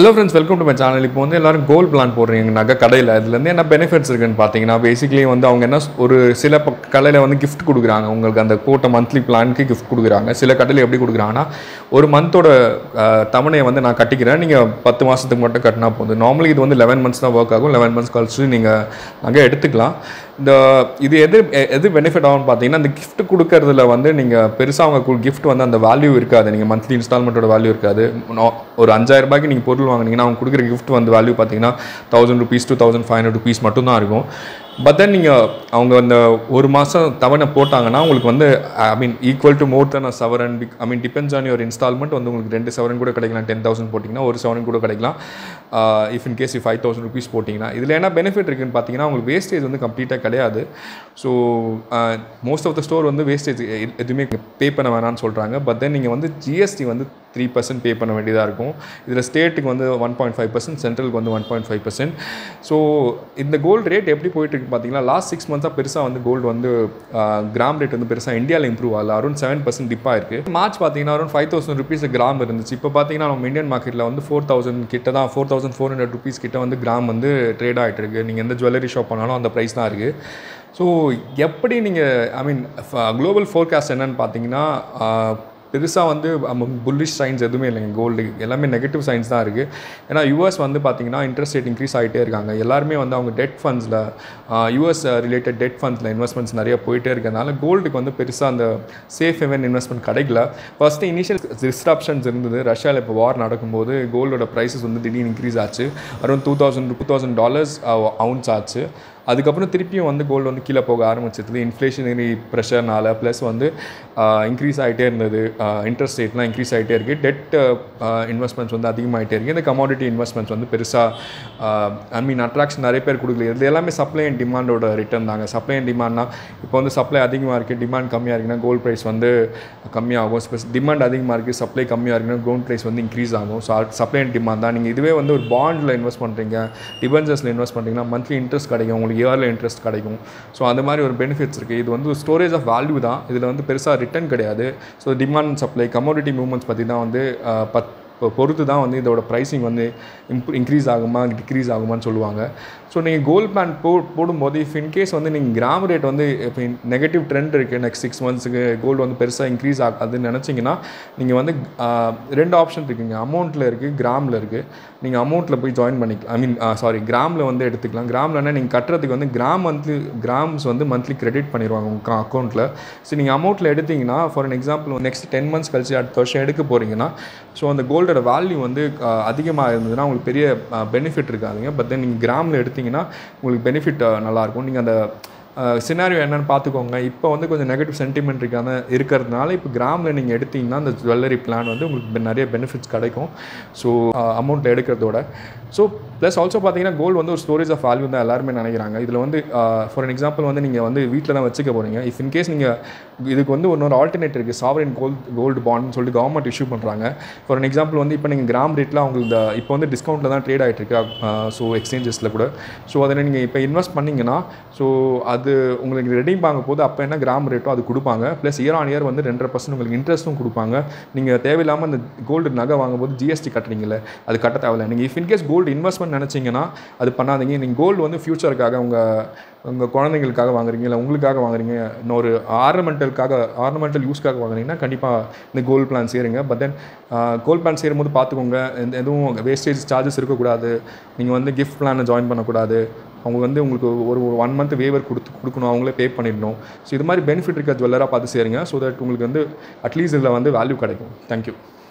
hello friends welcome to my channel இப்போ வந்து எல்லாரும் கோல்ட் பிளான் போடுறீங்க நகை கடையில் இதுலேருந்து என்ன பெனிஃபிட்ஸ் இருக்குன்னு பார்த்தீங்கன்னா பேசிக்கலி வந்து அவங்க என்ன ஸ்- ஒரு சில ப- கடையில் வந்து gift கொடுக்குறாங்க உங்களுக்கு அந்த போட்ட மந்த்லி பிளானுக்கு gift கொடுக்குறாங்க சில கடையில் எப்படி கொடுக்குறாங்கன்னா ஒரு மந்தோட தவணையை வந்து நான் கட்டிக்கிறேன் நீங்கள் பத்து மாதத்துக்கு மட்டும் கட்டினா போதும் நார்மலி இது வந்து லெவன் மந்த்ஸ் தான் ஒர்க் ஆகும் லெவன் மந்த்ஸ் கழிச்சு நீங்கள் நகை எடுத்துக்கலாம் இந்த இது எது எ- எது பெனிஃபிட் ஆகும்னு பார்த்தீங்கன்னா இந்த gift கொடுக்கறதுல வந்து நீங்கள் பெருசாக அவங்க gift வந்து அந்த வேல்யூ இருக்காது நீங்கள் மந்த்லி இன்ஸ்டால்மெண்ட்டோட வேல்யூ இருக்காது நோ- ஒரு அஞ்சாயிரம் ரூபாய்க்கு நீங்கள் பொருள் வாங்குனீங்கன்னா அவங்க கொடுக்குற gift வந்து வேல்யூ பார்த்தீங்கன்னா thousand rupees two thousand five hundred rupees மட்டும்தான் இருக்கும் பட் தென் நீங்கள் அவங்க அந்த ஒரு மாதம் தவணை போட்டாங்கன்னா உங்களுக்கு வந்து I mean equal to more than a sovereign I mean depends on your instalment வந்து உங்களுக்கு ரெண்டு செவரன் கூட கிடைக்கலாம் டென் தௌசண்ட் போட்டிங்கன்னா ஒரு செவரன் கூட கிடைக்கலாம் if in case five thousand rupees போட்டிங்கன்னா இதில் என்ன பெனிஃபிட் இருக்குன்னு பார்த்தீங்கன்னா உங்களுக்கு வேஸ்டேஜ் வந்து கம்ப்ளீட்டாக கிடையாது so most of the store வந்து வேஸ்டேஜ் எதுவுமே பே பண்ண வேணாம்னு சொல்கிறாங்க பட் தென் நீங்கள் வந்து ஜிஎஸ்டி வந்து த்ரீ பர்சன்ட் பே பண்ண வேண்டியதாக இருக்கும் இதில் ஸ்டேட்டுக்கு வந்து ஒன் பாயிண்ட் ஃபைவ் பர்சன்ட் சென்ட்ரலுக்கு வந்து one point five percent so இந்த கோல்டு ரேட் எப்படி போயிட்டு இருக்கு பார்த்தீங்கன்னா லாஸ்ட் சிக்ஸ் மந்த்ஸாக பெருசாக வந்து கோல்டு வந்து கிராம் ரேட் வந்து பெருசாக இந்தியாவில் இம்ப்ரூவ் ஆகல அரௌண்ட் செவன் பர்சன்ட் டிப் ஆயிருக்கு மார்ச் பார்த்தீங்கன்னா around five thousand rupees gram இருந்துச்சு இப்போ பார்த்தீங்கன்னா நம்ம இந்தியன் மார்க்கெட்டில் வந்து ஃபோர் தௌசண்ட் கிட்ட தான் four thousand four hundred rupees கிட்ட வந்து கிராம் வந்து ட்ரேட் ஆகிட்டு இருக்கு நீங்கள் எந்த ஜுவல்லரி ஷாப் பண்ணாலும் அந்த ப்ரைஸ் தான் இருக்குது ஸோ எப்படி நீங்கள் ஐ மீன் குளோபல் ஃபோர்காஸ்ட் என்னன்னு பார்த்தீங்கன்னா பெருசாக வந்து புல்லிஷ் சைன்ஸ் எதுவுமே இல்லைங்க கோல்டு எல்லாமே நெகட்டிவ் சைன்ஸ் தான் இருக்குது ஏன்னா யூஎஸ் வந்து பார்த்தீங்கன்னா இன்ட்ரெஸ்ட் ரேட் இன்க்ரீஸ் ஆகிட்டே இருக்காங்க எல்லாருமே வந்து அவங்க டெட் ஃபண்ட்ஸில் யூஎஸ் ரிலேட்டட் டெட் ஃபண்ட்ஸில் இன்வெஸ்ட்மெண்ட்ஸ் நிறைய போயிட்டே இருக்கறனால கோல்டுக்கு வந்து பெருசாக அந்த சேஃப் ஹெவன் இன்வெஸ்ட்மெண்ட் கிடைக்கல ஃபஸ்ட்டு இனிஷியல் டிஸ்ட்ரப்ஷன்ஸ் இருந்தது ரஷ்யாவில் இப்போ வார் நடக்கும்போது கோல்டோட ப்ரைஸஸ் வந்து திடீர்னு இன்க்ரீஸ் ஆச்சு around two thousand two thousand dollars ounce ஆச்சு அதுக்கப்புறம் திருப்பியும் வந்து கோல்டு வந்து கீழே போக ஆரம்பிச்சது இன்ஃப்ளேஷனரி ப்ரெஷர்னால ப்ளஸ் வந்து இன்க்ரீஸ் ஆகிட்டே இருந்தது இன்ட்ரெஸ்ட் ரேட்லாம் இன்க்ரீஸ் ஆகிட்டே இருக்குது டெட் இன்வெஸ்ட்மெண்ட்ஸ் வந்து அதிகமாகிட்டே இருக்குது இந்த கமாடிட்டி இன்வெஸ்ட்மெண்ட்ஸ் வந்து பெருசாக ஐ மீன் அட்ராக்ஷன் நிறைய பேர் கொடுக்கல இது எல்லாமே சப்ளை அண்ட் டிமாண்டோட ரிட்டர்ன் தாங்க சப்ளை அண்ட் டிமாண்ட்னா இப்போ வந்து சப்ளை அதிகமாக இருக்குது டிமாண்ட் கம்மியாக இருக்குன்னா கோல்ட் ப்ரைஸ் வந்து கம்மியாகும் ஸ்பெஸ் டிமாண்ட் அதிகமாக இருக்குது சப்ளை கம்மியாக இருக்குன்னா கோல்ட் ப்ரைஸ் வந்து இன்க்ரீஸ் ஆகும் ஸோ சப்ளை அண்ட் டிமாண்ட் தான் நீங்கள் இதுவே வந்து ஒரு பாண்டில் இன்வெஸ்ட் பண்ணுறீங்க டிபென்சஸில் இன்வெஸ்ட் பண்ணுறீங்கன்னா மந்த்லி இன்ட்ரெஸ்ட் கிடைக்கும் உங்களுக்கு இயரில் இன்ட்ரெஸ்ட் கிடைக்கும் ஸோ அந்த மாதிரி ஒரு பெனிஃபிட்ஸ் இருக்குது இது வந்து ஸ்டோரேஜ் ஆஃப் வேல்யூ தான் இதில் வந்து பெருசாக ரிட்டர்ன் கிடையாது so demand supply commodity movements பற்றி தான் வந்து அஹ், பத் பொ- பொறுத்து தான் வந்து இதோட ப்ரைஸிங் வந்து இம்ப் இன்க்ரீஸ் ஆகுமா டிக்ரீஸ் ஆகுமான்னு சொல்லுவாங்க ஸோ நீங்கள் கோல்ட் பிளான் போ போடும்போது இஃப் இன்கேஸ் வந்து நீங்கள் கிராம் ரேட் வந்து இப்போ நெகட்டிவ் ட்ரெண்ட் இருக்குது நெக்ஸ்ட் சிக்ஸ் மந்த்ஸுக்கு கோல்டு வந்து பெருசாக இன்க்ரீஸ் ஆகாதுன்னு நினச்சிங்கன்னா நீங்கள் வந்து ஆஹ், ரெண்டு ஆப்ஷன் இருக்குங்க அமௌண்ட்டில் இருக்குது கிராமில் இருக்குது நீங்கள் அமௌண்ட்டில் போய் ஜாயின் பண்ணிக்கலாம் ஐ மீன் சாரி கிராமில் வந்து எடுத்துக்கலாம் கிராம்லன்னா நீங்கள் கட்டுறதுக்கு வந்து கிராம் மந்த்லி கிராம்ஸ் வந்து மந்த்லி கிரெடிட் பண்ணிடுவாங்க உங்கள் அக்கௌண்ட்டில் ஸோ நீங்கள் அமௌண்ட்டில் எடுத்தீங்கன்னா for an example next ten months கழிச்சு அடுத்த வருஷம் எடுக்க போகிறீங்கன்னா ஸோ அந்த கோல்டோட வேல்யூ வந்து ஆஹ், அதிகமாக இருந்ததுன்னா உங்களுக்கு பெரிய பெனிஃபிட் இருக்காதுங்க பட் தென் நீங்கள் கிராமில் எடுத்தீங்கன்னா உங்களுக்கு பெனிஃபிட் நல்லாயிருக்கும் நீங்கள் அந்த சினாரியோ என்னன்னு பார்த்துக்கோங்க இப்போ வந்து கொஞ்சம் நெகட்டிவ் சென்டிமெண்ட் இருக்காத இருக்கிறதுனால இப்போ கிராமில் நீங்கள் எடுத்தீங்கன்னா அந்த ஜுவல்லரி பிளான் வந்து உங்களுக்கு பெ- நிறைய பெனிஃபிட்ஸ் கிடைக்கும் ஸோ அமௌண்ட்டில் எடுக்கிறதோட ஸோ ப்ளஸ் ஆல்சோ பார்த்தீங்கன்னா கோல்டு வந்து ஒரு ஸ்டோரேஜ் ஆஃப் வேல்யூ தான் எல்லாருமே நினைக்கிறாங்க இதில் வந்து ஃபார் எக்ஸாம்பிள் வந்து நீங்கள் வந்து வீட்டில் தான் வச்சுக்க போகிறீங்க இஃப் இன்கேஸ் நீங்கள் இதுக்கு வந்து இன்னொரு ஆல்டர்னேட் இருக்குது சாவரின் கோல்ட் கோல்டு பாண்ட்னு சொல்லிட்டு கவர்மெண்ட் இஷ்யூ பண்ணுறாங்க ஃபார் an எக்ஸாம்பிள் வந்து இப்போ நீங்கள் கிராம் ரேட்டில் உங்களுக்கு இப்போ வந்து டிஸ்கவுண்ட்டில் தான் ட்ரேட் ஆகிட்டு இருக்கு ஸோ எக்ஸ்சேஞ்சஸில் கூட ஸோ அதில் நீங்கள் இப்போ இன்வெஸ்ட் பண்ணீங்கன்னா ஸோ அது உங்களுக்கு ரெடீம் வாங்க போது அப்போ என்ன கிராம் ரேட்டோ அது கொடுப்பாங்க ப்ளஸ் இயர் ஆன் இயர் வந்து ரெண்டரை பர்சன்ட் உங்களுக்கு இன்ட்ரெஸ்ட்டும் கொடுப்பாங்க நீங்கள் தேவையில்லாமல் அந்த கோல்டு நகை வாங்கும்போது ஜிஎஸ்டி கட்டுறீங்கல்ல அது கட்ட தேவையில்லை நீங்கள் இஃப் இன்கேஸ் கோல்டு இன்வெஸ்ட்மெண்ட் நினச்சிங்கன்னா அது பண்ணாதீங்க நீங்கள் கோல்டு வந்து ஃப்யூச்சருக்காக உங்கள் உங்கள் குழந்தைங்களுக்காக வாங்குறீங்க இல்லை உங்களுக்காக வாங்குறீங்க இன்னொரு ஆர்னமெண்டலுக்காக ஆர்னமெண்டல் யூஸ்க்காக வாங்குறீங்கன்னா கண்டிப்பாக இந்த கோல்டு பிளான் சேருங்க பட் தென் கோல்டு பிளான் சேரும்போது பார்த்துக்கோங்க எந்த எதுவும் வேஸ்டேஜ் சார்ஜஸ் இருக்கக்கூடாது நீங்கள் வந்து கிஃப்ட் பிளானை ஜாயின் பண்ணக்கூடாது அவங்க வந்து உங்களுக்கு ஒரு ஒரு ஒன் மந்த் வேவர் கொடுத்து கொடுக்கணும் அவங்களே பே பண்ணிடணும் ஸோ இது மாதிரி பெனிஃபிட் இருக்க ஜுவல்லராக பார்த்து சேருங்க ஸோ தட் உங்களுக்கு வந்து அட்லீஸ்ட் இதில் வந்து வேல்யூ கிடைக்கும் தேங்க்யூ